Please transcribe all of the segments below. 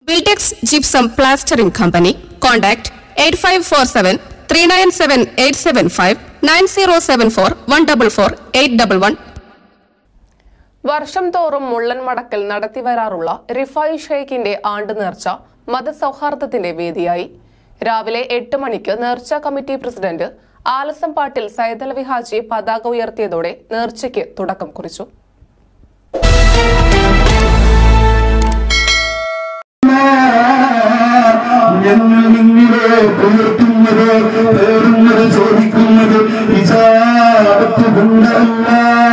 Viltex Gypsum Plastering Company. Contact 8547 397 875 9074 144 811. വർഷം തോറും മുള്ളൻ മടക്കൽ നടത്തിവരാറുള്ള റിഫായ് ഷെയ്ഖിന്റെ ആണ്ട് നേർച്ച മതസൗഹാർദ്ദത്തിന്റെ വേദിയായി രാവിലെ എട്ട് മണിക്ക് നേർച്ച കമ്മിറ്റി പ്രസിഡന്റ് ആലസം പാട്ടിൽ സൈതലവി ഹാജി പതാക ഉയർത്തിയതോടെ നേർച്ചയ്ക്ക് തുടക്കം കുറിച്ചു ഞങ്ങൾ നിങ്ങളെ പുലർത്തുന്നത് പേറുന്നത് ചോദിക്കുന്നത് ഇജാബത്ത് കൊണ്ടല്ല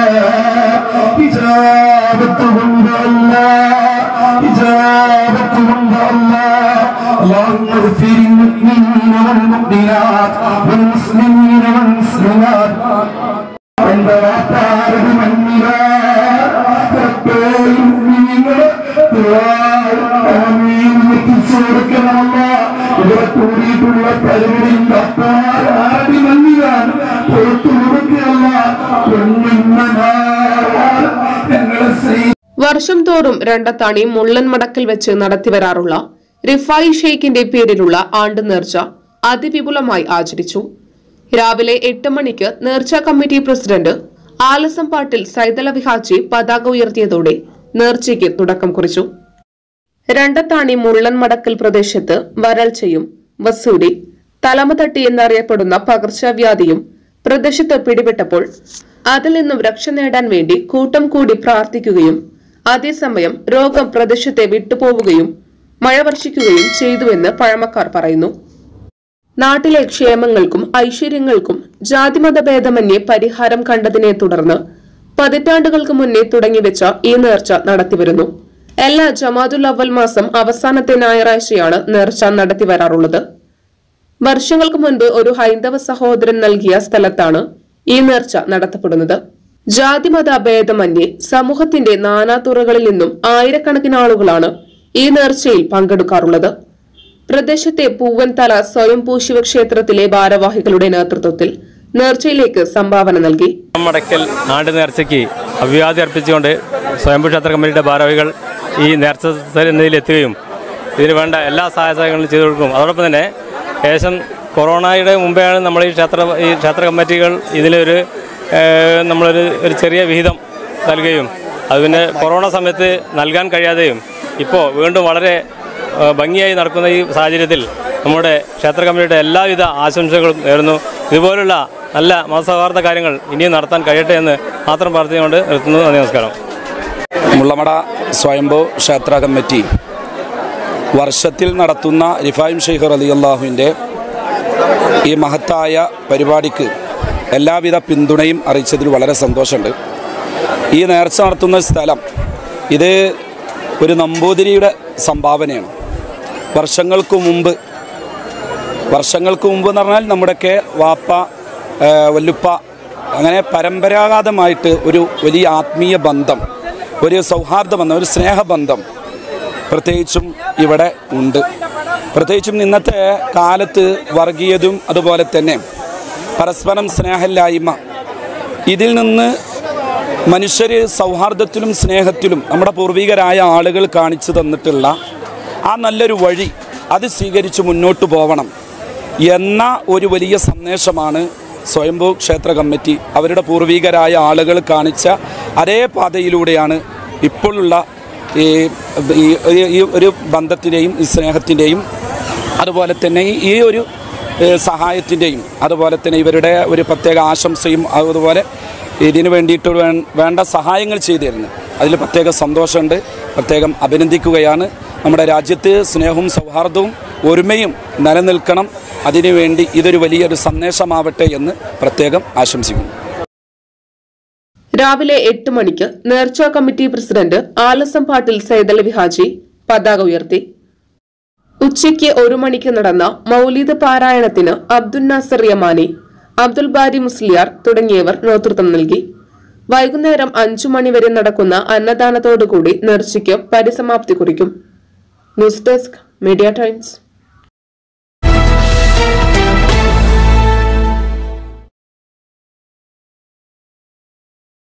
ഇജാബത്ത് കൊണ്ടല്ല ഇജാബത്ത് കൊണ്ടല്ല اللهم اغفر المؤمنين والمؤمنات والمسلمين والمسلمات عند وقتها المؤمنات ربي المؤمنين എത്തിച്ചുകൊടുക്കണമല്ല ഇവിടെ കൂടിയിട്ടുള്ള പലരുടെയും കർത്താർ ആടി മല്ലിയാണ് പുറത്തു കൊടുക്കുകയല്ല ഞങ്ങളെ സ്നേഹി വർഷം തോറും രണ്ടത്താണി മുള്ളൻ മടക്കിൽ വെച്ച് നടത്തിവരാറുള്ള റിഫായി ഷെയ്ഖിന്റെ പേരിലുള്ള ആണ്ട് നേർച്ച അതിവിപുലമായി ആചരിച്ചു രാവിലെ എട്ട് മണിക്ക് നേർച്ച കമ്മിറ്റി പ്രസിഡന്റ് ആലസം പാട്ടിൽ സൈതലവി ഹാജി പതാക ഉയർത്തിയതോടെ നേർച്ചയ്ക്ക് തുടക്കം കുറിച്ചു രണ്ടത്താണി മുള്ളൻ മടക്കൽ പ്രദേശത്ത് വരൾച്ചയും വസൂടി തലമതട്ടി എന്നറിയപ്പെടുന്ന പകർച്ചവ്യാധിയും പ്രദേശത്ത് പിടിപെട്ടപ്പോൾ അതിൽ നിന്നും രക്ഷ നേടാൻ വേണ്ടി കൂട്ടം കൂടി പ്രാർത്ഥിക്കുകയും അതേസമയം രോഗം പ്രദേശത്തെ വിട്ടുപോവുകയും മഴ വർഷിക്കുകയും ചെയ്തുവെന്ന് പഴമക്കാർ പറയുന്നു നാട്ടിലെ ക്ഷേമങ്ങൾക്കും ഐശ്വര്യങ്ങൾക്കും ജാതിമത ഭേദമന്യേ പരിഹാരം കണ്ടതിനെ തുടർന്ന് പതിറ്റാണ്ടുകൾക്ക് മുന്നേ തുടങ്ങിവെച്ച ഈ നേർച്ച നടത്തിവരുന്നു എല്ലാ ജമാതുൽ അവൽ മാസം അവസാനത്തെ ഞായറാഴ്ചയാണ് നേർച്ച നടത്തിവരാറുള്ളത് വർഷങ്ങൾക്ക് മുൻപ് ഒരു ഹൈന്ദവ സഹോദരൻ നൽകിയ സ്ഥലത്താണ് ഈ നേർച്ച നടത്തപ്പെടുന്നത് ജാതിമത ഭേദമന്യേ സമൂഹത്തിന്റെ നാനാതുറകളിൽ നിന്നും ആയിരക്കണക്കിന് ആളുകളാണ് ഈ നേർച്ചയിൽ പങ്കെടുക്കാറുള്ളത് പ്രദേശത്തെ പൂവൻതല സ്വയംഭൂ ശിവക്ഷേത്രത്തിലെ ഭാരവാഹികളുടെ നേതൃത്വത്തിൽ നേർച്ചയിലേക്ക് സംഭാവന നൽകി മടക്കൽ ആണ്ട് നേർച്ചയ്ക്ക് അഭിവാദ്യം അർപ്പിച്ചുകൊണ്ട് സ്വയംഭൂ ക്ഷേത്ര കമ്മിറ്റിയുടെ ഭാരവാഹികൾ ഈ നേർച്ച എന്നിൽ എത്തുകയും ഇതിന് വേണ്ട എല്ലാ സഹായ സഹകരണങ്ങളും ചെയ്തു കൊടുക്കും അതോടൊപ്പം തന്നെ ഏകദേശം കൊറോണയുടെ മുമ്പെയാണ് നമ്മൾ ഈ ക്ഷേത്ര ഈ ക്ഷേത്ര കമ്മിറ്റികൾ ഇതിലൊരു ഏഹ്, നമ്മളൊരു ഒരു ചെറിയ വിഹിതം നൽകുകയും അത് പിന്നെ കൊറോണ സമയത്ത് നൽകാൻ കഴിയാതെയും ഇപ്പോൾ വീണ്ടും വളരെ ഏഹ്, ഭംഗിയായി നടക്കുന്ന ഈ സാഹചര്യത്തിൽ നമ്മുടെ ക്ഷേത്ര കമ്മിറ്റിയുടെ എല്ലാവിധ ആശംസകളും നേരുന്നു ഇതുപോലുള്ള നല്ല മതസൗഹാർദ്ദ കാര്യങ്ങൾ ഇനിയും നടത്താൻ കഴിയട്ടെ എന്ന് മാത്രം പ്രാർത്ഥിച്ചുകൊണ്ട് നിർത്തുന്നു നന്ദി നമസ്കാരം മുള്ളമട സ്വയംഭൂ ക്ഷേത്ര കമ്മിറ്റി വർഷത്തിൽ നടത്തുന്ന റിഫായിം ഷെയ്ഖർ അലി അള്ളാഹുവിൻ്റെ ഈ മഹത്തായ പരിപാടിക്ക് എല്ലാവിധ പിന്തുണയും അറിയിച്ചതിൽ വളരെ സന്തോഷമുണ്ട് ഈ നേർച്ച നടത്തുന്ന സ്ഥലം ഇത് ഒരു നമ്പൂതിരിയുടെ സംഭാവനയാണ് വർഷങ്ങൾക്ക് മുമ്പ് വർഷങ്ങൾക്ക് മുമ്പ് എന്ന് പറഞ്ഞാൽ നമ്മുടെയൊക്കെ വാപ്പ ആ, വല്ലുപ്പ അങ്ങനെ പരമ്പരാഗതമായിട്ട് ഒരു വലിയ ആത്മീയ ബന്ധം ഒരു സൗഹാർദ്ദ ബന്ധം ഒരു സ്നേഹബന്ധം പ്രത്യേകിച്ചും ഇവിടെ ഉണ്ട് പ്രത്യേകിച്ചും ഇന്നത്തെ കാലത്ത് വർഗീയതും അതുപോലെ തന്നെ പരസ്പരം സ്നേഹമില്ലായ്മ ഇതിൽ നിന്ന് മനുഷ്യർ സൗഹാർദ്ദത്തിലും സ്നേഹത്തിലും നമ്മുടെ പൂർവികരായ ആളുകൾ കാണിച്ചു തന്നിട്ടുള്ള ആ നല്ലൊരു വഴി അത് സ്വീകരിച്ച് മുന്നോട്ട് പോകണം എന്ന ഒരു വലിയ സന്ദേശമാണ് സ്വയംഭൂ ക്ഷേത്ര കമ്മിറ്റി അവരുടെ പൂർവികരായ ആളുകൾ കാണിച്ച അതേ പാതയിലൂടെയാണ് ഇപ്പോഴുള്ള ഈ ഈ- ഈ- ഈ ഒരു ബന്ധത്തിൻ്റെയും ഈ സ്നേഹത്തിൻ്റെയും അതുപോലെ തന്നെ ഈ- ഈ ഒരു ഏഹ്, സഹായത്തിൻ്റെയും അതുപോലെ തന്നെ ഇവരുടെ ഒരു പ്രത്യേക ആശംസയും അതുപോലെ ഇതിനു വേണ്ടിയിട്ട് വേ- വേണ്ട സഹായങ്ങൾ ചെയ്തു തരുന്നത് അതിൽ പ്രത്യേക സന്തോഷമുണ്ട് പ്രത്യേകം അഭിനന്ദിക്കുകയാണ് നമ്മുടെ രാജ്യത്ത് സ്നേഹവും സൗഹാർദ്ദവും ഒരുമയും നിലനിൽക്കണം അതിനുവേണ്ടി ഇതൊരു വലിയൊരു സന്ദേശമാവട്ടെ എന്ന് പ്രത്യേകം ആശംസിക്കുന്നു രാവിലെ എട്ട് മണിക്ക് നേർച്ച കമ്മിറ്റി പ്രസിഡന്റ് ആലസം പാട്ടിൽ സൈതലവി ഹാജി പതാക ഉയർത്തി ഉച്ചയ്ക്ക് ഒരു മണിക്ക് നടന്ന മൗലീദ് പാരായണത്തിന് അബ്ദുൽ നാസർ യമാനി അബ്ദുൽ ബാരി മുസ്ലിയാർ തുടങ്ങിയവർ നേതൃത്വം നൽകി വൈകുന്നേരം അഞ്ചു മണിവരെ നടക്കുന്ന അന്നദാനത്തോടുകൂടി നേർച്ചയ്ക്ക് പരിസമാപ്തി കുറിക്കും ന്യൂസ് ഡെസ്ക് മീഡിയ ടൈംസ്